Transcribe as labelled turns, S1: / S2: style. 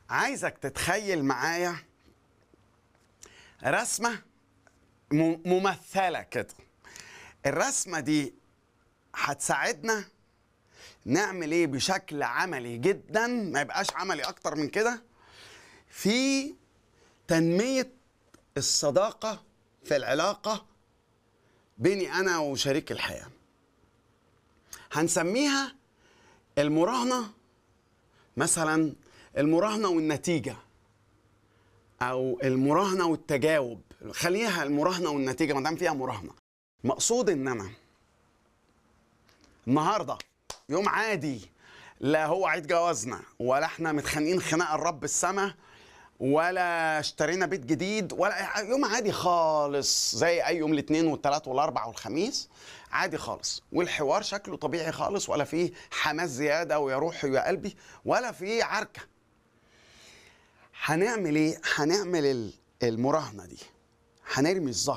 S1: عايزك تتخيل معايا رسمة م- ممثلة كده الرسمة دي هتساعدنا نعمل ايه بشكل عملي جدا ما يبقاش عملي اكتر من كده في تنمية الصداقة في العلاقة بيني انا وشريك الحياة هنسميها المراهنة مثلا المراهنة والنتيجة او المراهنة والتجاوب خليها المراهنة والنتيجة ما دام فيها مراهنة مقصود ان انا النهارده يوم عادي لا هو عيد جوازنا ولا احنا متخانقين خناقه الرب السما ولا اشترينا بيت جديد ولا يوم عادي خالص زي اي يوم الاثنين والثلاث والاربع والخميس عادي خالص والحوار شكله طبيعي خالص ولا فيه حماس زياده ويا روحي ويا قلبي ولا فيه عركه هنعمل ايه هنعمل ال- المراهنه دي هنرمي الزهر